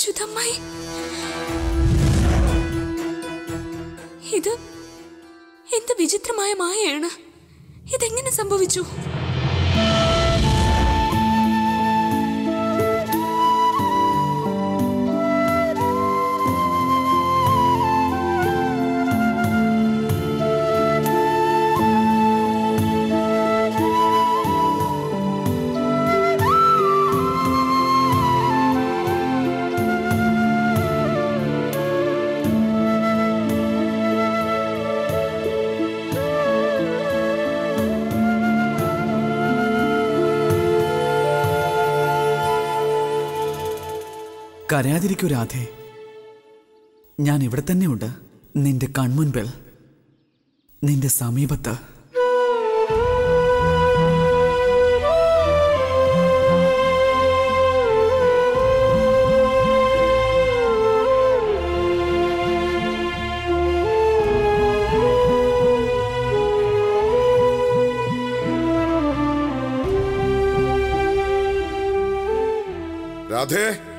അച്യുതമ്മായി ഇത് എന്ത് വിചിത്രമായ മായയാണ് ഇതെങ്ങനെ സംഭവിച്ചു കരയാതിരിക്കൂ രാധേ ഞാൻ ഇവിടെ തന്നെയുണ്ട് നിന്റെ കൺമുൻപിൽ നിന്റെ സമീപത്ത് രാധേ